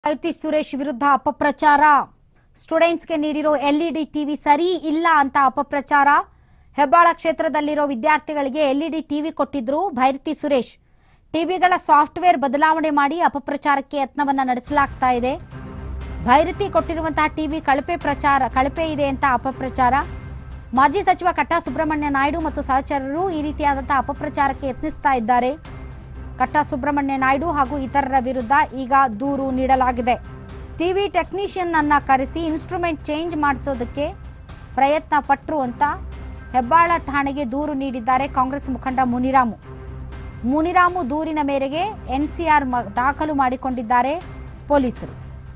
ಐತಿ ಸುರೇಶ್ ವಿರುದ್ಧ ಅಪಪ್ರಚಾರ ಸ್ಟೂಡೆಂಟ್ಸ್ಗೆ ನೀಡಿರೋ ಎಲ್ಇಡಿ ಟಿವಿ ಸರಿ ಇಲ್ಲ ಅಂತ ಅಪಪ್ರಚಾರ ಹೆಬ್ಬಾಳ ಕ್ಷೇತ್ರದಲ್ಲಿರೋ ವಿದ್ಯಾರ್ಥಿಗಳಿಗೆ ಎಲ್ಇಡಿ ಟಿವಿ ಕೊಟ್ಟಿದ್ರು ಭೈರತಿ ಸುರೇಶ್ ಟಿವಿಗಳ ಸಾಫ್ಟ್ವೇರ್ ಬದಲಾವಣೆ ಮಾಡಿ ಅಪಪ್ರಚಾರಕ್ಕೆ ಯತ್ನವನ್ನ ನಡೆಸಲಾಗ್ತಾ ಇದೆ ಭೈರತಿ ಕೊಟ್ಟಿರುವಂತಹ ಟಿವಿ ಕಳಪೆ ಪ್ರಚಾರ ಕಳಪೆ ಇದೆ ಅಂತ ಅಪಪ್ರಚಾರ ಮಾಜಿ ಸಚಿವ ಕಟ್ಟಾ ಸುಬ್ರಹ್ಮಣ್ಯ ನಾಯ್ಡು ಮತ್ತು ಸಹಚರರು ಈ ರೀತಿಯಾದಂತಹ ಅಪಪ್ರಚಾರಕ್ಕೆ ಯತ್ನಿಸ್ತಾ ಇದ್ದಾರೆ ಕಟ್ಟಾ ಸುಬ್ರಹ್ಮಣ್ಯ ನಾಯ್ಡು ಹಾಗೂ ಇತರರ ವಿರುದ್ಧ ಈಗ ದೂರು ನೀಡಲಾಗಿದೆ ಟಿವಿ ಟೆಕ್ನಿಷಿಯನ್ ಅನ್ನ ಕರೆಸಿ ಇನ್ಸ್ಟ್ರೂಮೆಂಟ್ ಚೇಂಜ್ ಮಾಡಿಸೋದಕ್ಕೆ ಪ್ರಯತ್ನ ಪಟ್ರು ಅಂತ ಹೆಬ್ಬಾಳ ಠಾಣೆಗೆ ದೂರು ನೀಡಿದ್ದಾರೆ ಕಾಂಗ್ರೆಸ್ ಮುಖಂಡ ಮುನಿರಾಮು ಮುನಿರಾಮು ದೂರಿನ ಮೇರೆಗೆ ಎನ್ಸಿಆರ್ ದಾಖಲು ಮಾಡಿಕೊಂಡಿದ್ದಾರೆ ಪೊಲೀಸರು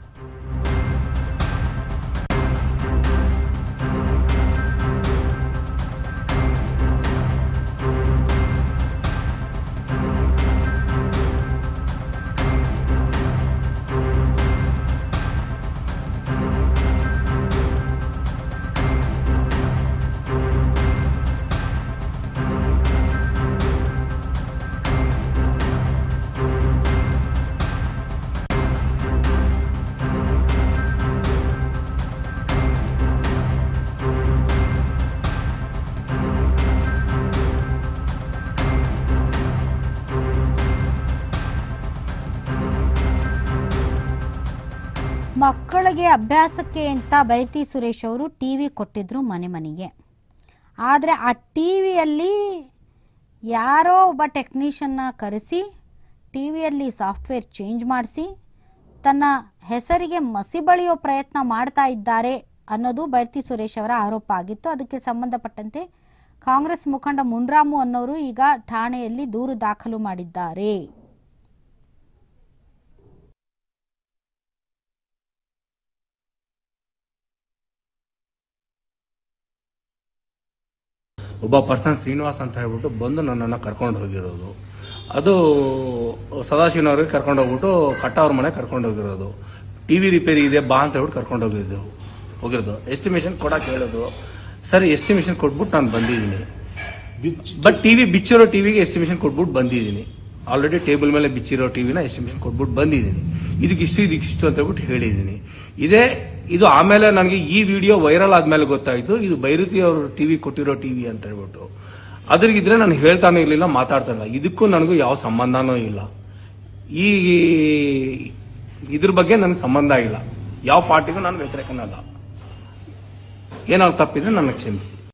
ಮಕ್ಕಳಿಗೆ ಅಭ್ಯಾಸಕ್ಕೆ ಅಂತ ಬೈರ್ತಿ ಸುರೇಶ್ ಅವರು ಟಿ ವಿ ಕೊಟ್ಟಿದ್ರು ಮನೆ ಮನೆಗೆ ಆದರೆ ಆ ಟಿ ವಿಯಲ್ಲಿ ಯಾರೋ ಒಬ್ಬ ಟೆಕ್ನಿಷನ್ನ ಕರೆಸಿ ಟಿ ವಿಯಲ್ಲಿ ಸಾಫ್ಟ್ವೇರ್ ಚೇಂಜ್ ಮಾಡಿಸಿ ತನ್ನ ಹೆಸರಿಗೆ ಮಸಿ ಬಳಿಯೋ ಪ್ರಯತ್ನ ಮಾಡ್ತಾ ಇದ್ದಾರೆ ಅನ್ನೋದು ಬೈರ್ತಿ ಸುರೇಶ್ ಅವರ ಆರೋಪ ಆಗಿತ್ತು ಅದಕ್ಕೆ ಸಂಬಂಧಪಟ್ಟಂತೆ ಕಾಂಗ್ರೆಸ್ ಮುಖಂಡ ಮುನ್ರಾಮು ಅನ್ನೋರು ಈಗ ಠಾಣೆಯಲ್ಲಿ ದೂರು ದಾಖಲು ಮಾಡಿದ್ದಾರೆ ಒಬ್ಬ ಪರ್ಸನ್ ಶ್ರೀನಿವಾಸ್ ಅಂತ ಹೇಳ್ಬಿಟ್ಟು ಬಂದು ನನ್ನನ್ನು ಕರ್ಕೊಂಡು ಹೋಗಿರೋದು ಅದು ಸದಾಶಿವನವ್ರಿಗೆ ಕರ್ಕೊಂಡು ಹೋಗ್ಬಿಟ್ಟು ಕಟ್ಟ ಅವ್ರ ಮನೆ ಕರ್ಕೊಂಡು ಹೋಗಿರೋದು ಟಿವಿ ರಿಪೇರಿ ಇದೆ ಬಾ ಅಂತ ಹೇಳ್ಬಿಟ್ಟು ಕರ್ಕೊಂಡು ಹೋಗಿದ್ದು ಹೋಗಿರೋದು ಎಸ್ಟಿಮೇಷನ್ ಕೊಡಕ್ಕೆ ಹೇಳೋದು ಸರಿ ಎಸ್ಟಿಮೇಷನ್ ಕೊಟ್ಬಿಟ್ಟು ನಾನು ಬಂದಿದ್ದೀನಿ ಬಟ್ ಟಿವಿ ಬಿಚ್ಚಿರೋ ಟಿವಿಗೆ ಎಸ್ಟಿಮೇಷನ್ ಕೊಟ್ಬಿಟ್ಟು ಬಂದಿದ್ದೀನಿ ಆಲ್ರೆಡಿ ಟೇಬಲ್ ಮೇಲೆ ಬಿಚ್ಚಿರೋ ಟಿವಿನ ಎಸ್ಟಿಮೇಷನ್ ಕೊಟ್ಬಿಟ್ಟು ಬಂದಿದ್ದೀನಿ ಇದಕ್ಕಿಷ್ಟು ಇದಕ್ಕಿಷ್ಟು ಅಂತ ಹೇಳ್ಬಿಟ್ಟು ಹೇಳಿದ್ದೀನಿ ಇದೇ ಇದು ಆಮೇಲೆ ನನಗೆ ಈ ವಿಡಿಯೋ ವೈರಲ್ ಆದ್ಮೇಲೆ ಗೊತ್ತಾಯ್ತು ಇದು ಬೈರುತಿ ಅವರು ಟಿವಿ ಕೊಟ್ಟಿರೋ ಟಿವಿ ಅಂತ ಹೇಳ್ಬಿಟ್ಟು ಅದ್ರಿಗಿದ್ರೆ ನಾನು ಹೇಳ್ತಾನೆ ಇರಲಿಲ್ಲ ಮಾತಾಡ್ತಾನೆ ಇದಕ್ಕೂ ನನಗೂ ಯಾವ ಸಂಬಂಧನೂ ಇಲ್ಲ ಈ ಇದ್ರ ಬಗ್ಗೆ ನನಗೆ ಸಂಬಂಧ ಇಲ್ಲ ಯಾವ ಪಾರ್ಟಿಗೂ ನಾನು ವ್ಯತಿರೇಕನಲ್ಲ ಏನಾದ್ರು ತಪ್ಪಿದ್ರೆ ನನಗೆ ಕ್ಷಮಿಸಿ